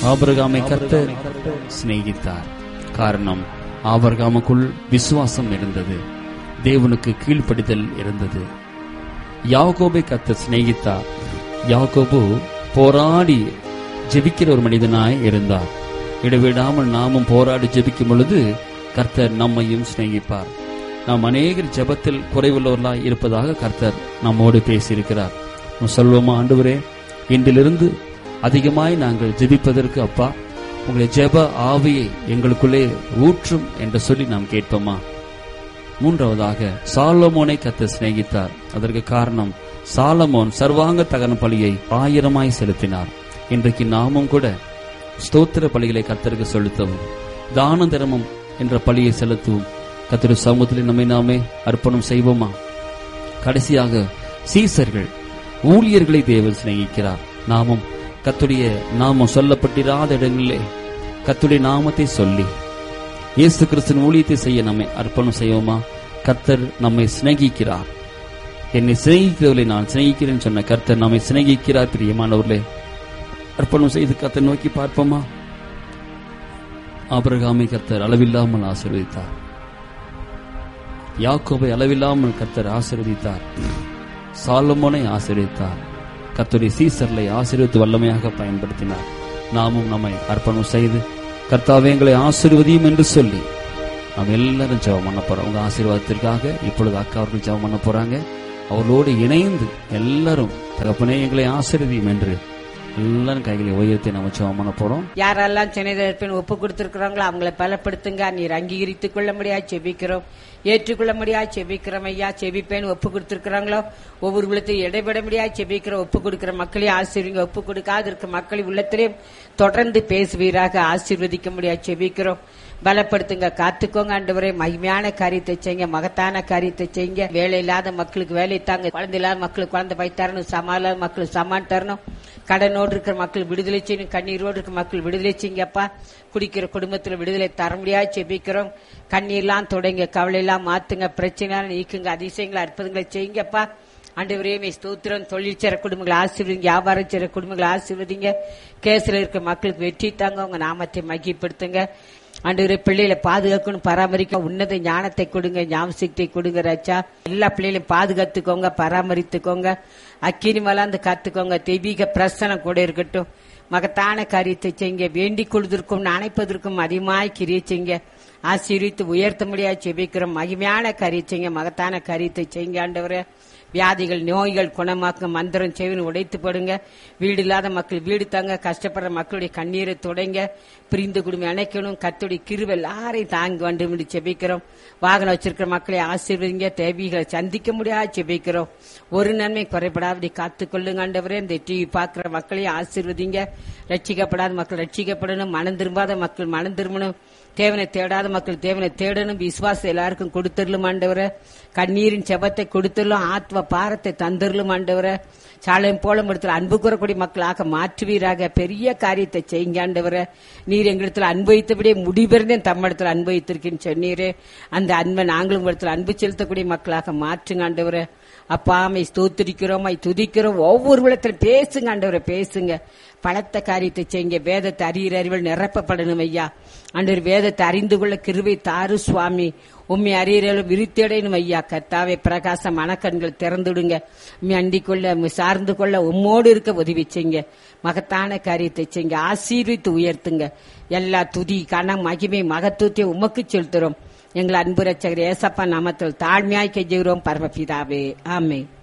ஆபிரகாமை கர்த்தர் சிநேகித்தார் காரணம் ஆபிரகாமுக்குள் விசுவாசம் இருந்தது தேவனுக்கு கீழ்ப்படிதல் இருந்தது யாக்கோபை கர்த்தர் சிநேகித்தார் யாக்கோபு போராடி ஜெபிக்கிற ஒரு மனிதனாய் இருந்தார் இடைவிடாமல் நாமும் போராடி ஜெபிக்கும் பொழுது கர்த்தர் நம்மையும் சிநேகிப்பார் நாம் அநேகர் ஜெபத்தில் குறைவுள்ளவர்களாய் இருப்பதாக கர்த்தர் நம்மோடு பேசியிருக்கிறார் நாம் சொல்வோமா ஆண்டவரே இன்றிலிருந்து அதிகமாய் நாங்கள் ஜெபிப்பதற்கு அப்பா உங்களுடைய ஜெப ஆவியை எங்களுக்குள்ளே ஊற்றும் என்று சொல்லி நாம் கேட்போமா மூன்றாவதாக சாலமோனை கத்த சிநேகித்தார் அதற்கு காரணம் சாலமோன் சர்வாங்க தகன பலியை ஆயிரமாய் செலுத்தினார் இன்றைக்கு நாமும் கூட ஸ்தோத்திர பலிகளை கத்தருக்கு செலுத்தவும் தான தர்மம் என்ற பலியை செலுத்தவும் கத்திர சமூகத்தில் நம்மை நாமே அர்ப்பணம் செய்வோமா கடைசியாக சீசர்கள் ஊழியர்களை தேவன் சிநேகிக்கிறார் நாமும் கத்துடைய நாமம் சொல்லப்பட்டிராத இடங்களிலே கத்துடைய நாமத்தை சொல்லி இயேசு கிறிஸ்துவின் ஊழியத்தை செய்ய நம்மை அர்ப்பணம் செய்வோமா கர்த்தர் நம்மை சிநேகிக்கிறார் என்னை சிநேகிக்கிறவர்களை நான் சிநேகிக்கிறேன் சொன்ன கர்த்தர் நம்மை சிநேகிக்கிறார் பிரியமானவர்களே அர்ப்பணம் செய்து கர்த்தர் நோக்கி பார்ப்போமா ஆபிரகாமை கர்த்தர் அளவில்லாமல் ஆசீர்வதித்தார் யாக்கோபை அளவில்லாமல் கர்த்தர் ஆசீர்வதித்தார் சாலமோனை ஆசீர்வதித்தார் கர்த்தருடைய சீசர்களை ஆசீர்வதித்து வல்லமையாக பயன்படுத்தினார் நாமும் நம்மை அர்ப்பணம் செய்து கர்த்தாவே எங்களை ஆசீர்வதியும் என்று சொல்லி நாம் எல்லாரும் ஜெபம் பண்ண போறோம் உங்க ஆசீர்வாதத்திற்காக இப்பொழுது அக்கா அவர்கள் ஜெபம் பண்ண போறாங்க அவர்களோடு இணைந்து எல்லாரும் தகப்பனே எங்களை ஆசீர்வதியும் என்று எல்லாரும் கைகளை உயர்த்தி நம்ம ஜெபம் பண்ண போறோம் யாரெல்லாம் சென்னை ஒப்பு கொடுத்திருக்கிறாங்களோ அவங்களை பலப்படுத்துங்க நீர் அங்கீகரித்துக் கொள்ள முடியா செபிக்கிறோம் ஏற்றுக்கொள்ள முடியா செபிக்கிறோம் ஐயா செபிப்பேன் ஒப்பு கொடுத்திருக்கிறாங்களோ ஒவ்வொரு உள்ளத்தையும் இடைபெட முடியா செபிக்கிற ஒப்பு கொடுக்கிற மக்களையும் ஆசீர்வதிங்க ஒப்பு கொடுக்காது இருக்க மக்களின் உள்ளத்திலையும் தொடர்ந்து பேசுவீராக ஆசீர்வதிக்க முடியா செபிக்கிறோம் பலப்படுத்துங்க காத்துக்கோங்க ஆண்டவரே மகிமையான காரியத்தை செய்யுங்க மகத்தான காரியத்தை செய்யுங்க வேலை இல்லாத மக்களுக்கு வேலை தாங்க குழந்தை இல்லாத மக்களுக்கு குழந்தை பை தரணும் சமா இல்லாத மக்களுக்கு சமான் தரணும் கடனோடு இருக்கிற மக்கள் விடுதலை செய்யணும் கண்ணீரோடு இருக்கிற மக்கள் விடுதலை செய்யுங்கப்பா குடிக்கிற குடும்பத்துல விடுதலை தர முடியாது செபிக்கிறோம் கண்ணீர்லாம் தொடங்க கவலை எல்லாம் மாத்துங்க பிரச்சனை நீக்குங்க அதிசயங்களை அற்புதங்களை செய்யுங்கப்பா ஆண்டவரே ஸ்தோத்திரம் தொழில் செய்ற குடும்பங்களை ஆசீர்வதிங்க வியாபாரம் செய்ற குடும்பங்களை ஆசீர்வதிங்க கேஸ்ல இருக்க மக்களுக்கு வெற்றி தாங்க உங்க நாமத்தை மகிப்படுத்துங்க ஆண்டவரே பிள்ளைகளை பாதுகாக்கணும் பராமரிக்க உன்னத ஞானத்தை கொடுங்க ஞாபகத்தை கொடுங்க ராச்சா எல்லா பிள்ளைகளையும் பாதுகாத்துக்கோங்க பராமரித்துக்கோங்க அக்கினி மலாந்து காத்துக்கோங்க தெய்வீக பிரசனம் கூட இருக்கட்டும் மகத்தான காரியத்தை செய்யுங்க வேண்டிக் கொள்வதற்கும் நினைப்பதற்கும் அதிகமாய் கிரியை செய்யுங்க ஆசீர்வித்து உயர்த்த முடியாது செபிக்கிறோம் மகிமையான காரியம் செய்யுங்க மகத்தான காரியத்தை செய்யுங்க ஆண்டவரே வியாதிகள் நோய்கள் குணமாக்கும் மந்திரம் செவின்னு உடைத்து போடுங்க வீடு இல்லாத மக்கள் வீடு தாங்க கஷ்டப்படுற மக்களுடைய கண்ணீரை தொடங்க பிரிந்து குடும்பம் இணைக்கணும் கத்துடைய கிருவை எல்லாரையும் தாங்க வேண்டும் என்று செபிக்கிறோம் வாகனம் வச்சிருக்கிற மக்களை ஆசீர்வதிங்க தேவைகளை சந்திக்க முடியாது செபிக்கிறோம் ஒரு நன்மை குறைபடாதபடி காத்துக்கொள்ளுங்க ஆண்டவரே இந்த டிவி பார்க்கிற மக்களையும் ஆசீர்வதிங்க ரட்சிக்கப்படாத மக்கள் ரட்சிக்கப்படணும் மனம் திரும்பாத மக்கள் மனம் திரும்பணும் தேவனை தேடாத மக்கள் தேவனை தேடணும் விசுவாசம் எல்லாருக்கும் கொடுத்துடலும் ஆண்டவர கண்ணீரின் செபத்தை கொடுத்துடலும் ஆத்ம பாரத்தை தந்துடலும் ஆண்டவர சாலையும் போல இடத்துல அன்பு கூறக்கூடிய மக்களாக மாற்றுவீராக பெரிய காரியத்தை செய்யுங்க ஆண்டவர நீர் எங்களிடத்துல அனுபவித்தபடியே முடிபெறந்தேன் தம்மிடத்துல அனுபவித்திருக்கேன்னு சொன்னீரே அந்த அன்பை நாங்களும் இடத்துல அன்பு செலுத்தக்கூடிய மக்களாக மாற்றுங்க ஆண்டவர அப்பாமை ஸ்தோத்திரிக்கிறோம் துதிக்கிறோம் ஒவ்வொரு விடத்திலும் பேசுங்க ஆண்டவரை பேசுங்க பலத்த காரியத்தை செய்யுங்க வேதத்தை அறிகிற அறிவில் நிரப்பப்படணும் ஐயா ஆண்டவர் வேதத்தை அறிந்து கொள்ள கிருவை தாரு சுவாமி உண்மை அறியறவள் விரித்தடையணும் ஐயா கர்த்தாவே பிரகாச மனக்கண்கள் திறந்துடுங்க உண்மை அண்டிக் கொள்ள உம்மை சார்ந்து கொள்ள உம்மோடு இருக்க உதவி செய்யுங்க மகத்தான காரியத்தை செய்யுங்க ஆசீர்வித்து உயர்த்துங்க எல்லா துதி கணம் மகிமை மகத்துவத்தை உமக்கு செலுத்துறோம் எங்கள் அன்பு ரச்சகர் ஏசப்பா நாமத்தில் தாழ்மையாய் கெஞ்சுகிறோம் பரமபிதாவே ஆமே